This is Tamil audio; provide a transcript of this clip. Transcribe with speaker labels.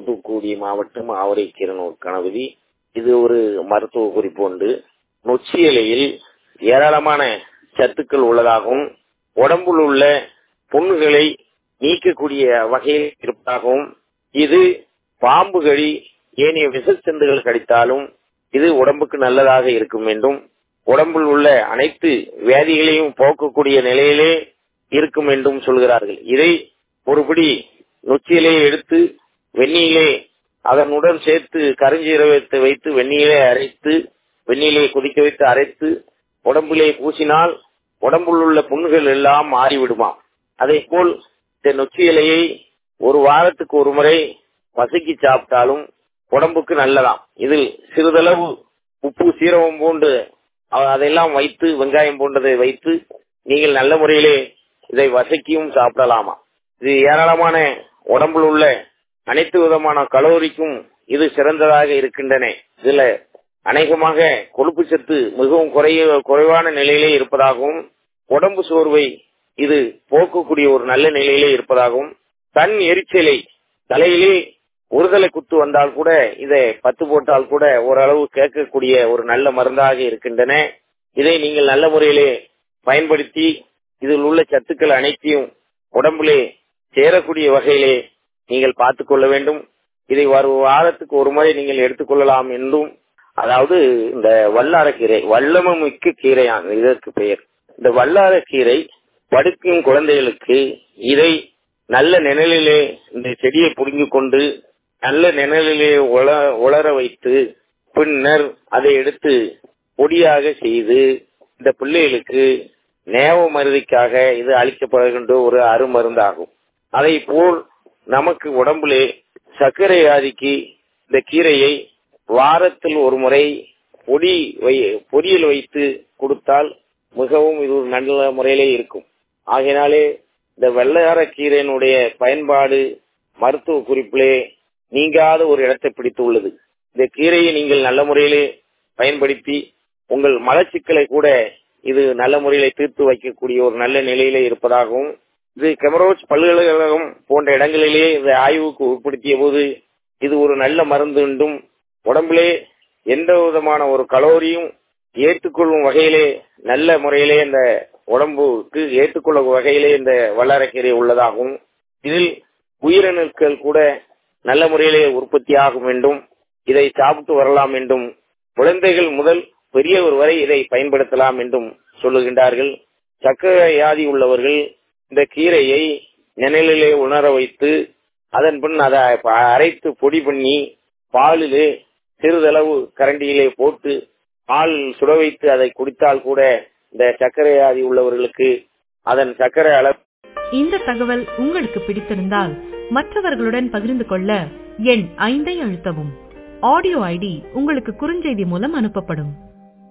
Speaker 1: தூத்துக்குடி மாவட்டம் ஆவரைக்கீரனூர் கணபதி இது ஒரு மருத்துவ குறிப்பு உண்டு நொச்சி இலையில் ஏராளமான சத்துக்கள் உள்ளதாகவும் உடம்பில் உள்ள புண்ணுகளை நீக்கக்கூடிய வகையில் இருப்பதாகவும் இது பாம்பு கடி ஏனைய விஷச்சந்துகள் கடித்தாலும் இது உடம்புக்கு நல்லதாக இருக்கும் என்றும் உடம்பில் உள்ள அனைத்து வியாதிகளையும் போக்கக்கூடிய நிலையிலே இருக்கும் என்றும் சொல்கிறார்கள் இதை ஒருபடி நொச்சியிலே எடுத்து வெந்நீரிலே அதனுடன் சேர்த்து கருஞ்சீரகத்தை வைத்து வெந்நீரை அரைத்து வெந்நீரை கொதிக்க வைத்து அரைத்து உடம்பிலே பூசினால் உடம்பில் உள்ள புண்ணுகள் எல்லாம் மாறிவிடுமாம் அதே போல் இந்த நொச்சி இலையை ஒரு வாரத்துக்கு ஒரு முறை பசுக்கி சாப்பிட்டாலும் உடம்புக்கு நல்லதாம் இதில் சிறிதளவு உப்பு சீரகம் போன்று அதெல்லாம் வைத்து வெங்காயம் போன்றதை வைத்து நீங்கள் நல்ல முறையிலே இதை வசக்கியும் சாப்பிடலாமா இது ஏராளமான உடம்பில் உள்ள அனைத்து விதமான கலோரிக்கும் இது சிறந்ததாக இருக்கின்றன இதுல அநேகமாக கொழுப்பு சத்து மிகவும் குறைய குறைவான நிலையிலே இருப்பதாகவும் உடம்பு சோர்வை இது போக்கக்கூடிய ஒரு நல்ல நிலையிலே இருப்பதாகவும் தன் எரிச்சலை தலையிலே ஒருதலை குத்து வந்தால் கூட இதை பத்து போட்டால் கூட ஓரளவு கேட்கக்கூடிய ஒரு நல்ல மருந்தாக இருக்கின்றன இதை நீங்கள் நல்ல முறையிலே பயன்படுத்தி இதில் உள்ள சத்துக்கள் அனைத்தையும் உடம்பிலே சேரக்கூடிய வகையிலே நீங்கள் பார்த்துக் கொள்ள வேண்டும் இதை ஒரு வாரத்துக்கு ஒரு முறை நீங்கள் எடுத்துக்கொள்ளலாம் என்றும் அதாவது இந்த வல்லாரக்கீரை வல்லமமிக்க கீரையான் இதற்கு பெயர் இந்த வல்லாரக்கீரை படுக்கும் குழந்தைகளுக்கு இதை நல்ல நிழலிலே இந்த செடியை புடுங்கிக் கொண்டு நல்ல நிழலிலே உலர வைத்து பின்னர் அதை எடுத்து பொடியாக செய்து இந்த பிள்ளைகளுக்கு நேவ மருதிக்காக இது அளிக்கப்படுகின்ற ஒரு அருமருந்தாகும் அதை போல் நமக்கு உடம்பிலே சர்க்கரை வியாதிக்கு இந்த கீரையை வாரத்தில் ஒரு முறை பொடி பொரியல் வைத்து கொடுத்தால் மிகவும் இது ஒரு நல்ல முறையிலே இருக்கும் ஆகையினாலே இந்த வெள்ளையார கீரையினுடைய பயன்பாடு மருத்துவ குறிப்பிலே நீங்காத ஒரு இடத்தை பிடித்துள்ளது இந்த கீரையை நீங்கள் நல்ல முறையிலே பயன்படுத்தி உங்கள் மலச்சிக்கலை கூட இது நல்ல முறையிலே தீர்த்து வைக்கக்கூடிய ஒரு நல்ல நிலையிலே இருப்பதாகவும் இது கெமரோச் பல்கலைக்கழகம் போன்ற இடங்களிலே இந்த ஆய்வுக்கு உட்படுத்திய போது இது ஒரு நல்ல மருந்து என்றும் உடம்பிலே எந்த விதமான ஒரு கலோரியும் ஏற்றுக்கொள்ளும் வகையிலே நல்ல முறையிலே இந்த உடம்புக்கு ஏற்றுக்கொள்ளும் வகையிலே இந்த வல்லாரக்கீரை உள்ளதாகவும் இதில் உயிரணுக்கள் கூட நல்ல முறையிலே உற்பத்தியாகும் என்றும் இதை சாப்பிட்டு வரலாம் என்றும் குழந்தைகள் முதல் பெரியவர் வரை இதை பயன்படுத்தலாம் என்றும் சொல்லுகின்றார்கள் சர்க்கரை வியாதி உள்ளவர்கள் இந்த கீரையை நிழலிலே உணர வைத்து அதன் பின் அதை அரைத்து பொடி பண்ணி பாலிலே சிறிதளவு கரண்டியிலே போட்டு பால் சுட வைத்து அதை குடித்தால் கூட இந்த சர்க்கரை வியாதி உள்ளவர்களுக்கு அதன் சர்க்கரை அளவு
Speaker 2: இந்த தகவல் உங்களுக்கு பிடித்திருந்தால் மற்றவர்களுடன் பகிர்ந்து கொள்ள எண் ஐந்தை அழுத்தவும் ஆடியோ ஐடி உங்களுக்கு குறுஞ்செய்தி மூலம் அனுப்பப்படும்